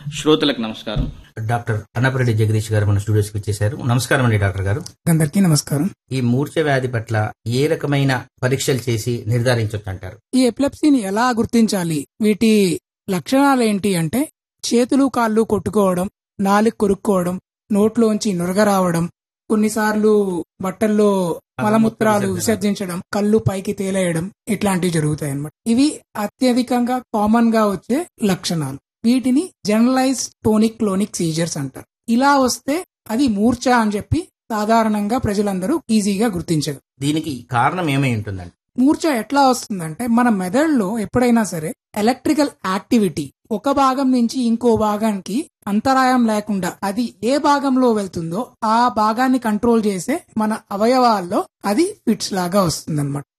శ్రోతలకు నమస్కారం డాక్టర్ అన్నపరెడ్డి జగదీష్ గారు మన స్టూడియోస్ కి వచ్చేసారు నమస్కారం అండి డాక్టర్ గారు అందరికీ నమస్కారం ఈ మూర్ఛ వ్యాధి పట్ల ఏ రకమైన పరీక్షలు చేసి నిర్ధారించవచ్చు అంటారు ఈ ఎపిలెప్సీని ఎలా గుర్తించాలి వీటి లక్షణాలు ఏంటి అంటే చేతులు కాళ్ళు కొట్టుకోవడం నాలుగు కొరుక్కోవడం నోట్లోంచి నురగ రావడం కొన్నిసార్లు బట్టల్లో మలమూత్రాలు విసర్జించడం కళ్ళు పైకి తేలేయడం ఇట్లాంటివి జరుగుతాయి అన్నమాట ఇవి అత్యధికంగా కామన్ గా వచ్చే లక్షణాలు వీటిని జనరలైజ్ టోనిక్ క్లోనిక్ సీజర్స్ అంటారు ఇలా వస్తే అది మూర్ఛ అని చెప్పి సాధారణంగా ప్రజలందరూ ఈజీగా గుర్తించగలరు దీనికి కారణం ఏమై ఉంటుందండి మూర్ఛ ఎట్లా వస్తుందంటే మన మెదడులో ఎప్పుడైనా సరే ఎలక్ట్రికల్ యాక్టివిటీ ఒక భాగం నుంచి ఇంకో భాగానికి అంతరాయం లేకుండా అది ఏ భాగంలో వెళ్తుందో ఆ భాగాన్ని కంట్రోల్ చేసే మన అవయవాల్లో అది ఫిట్స్ లాగా వస్తుందన్నమాట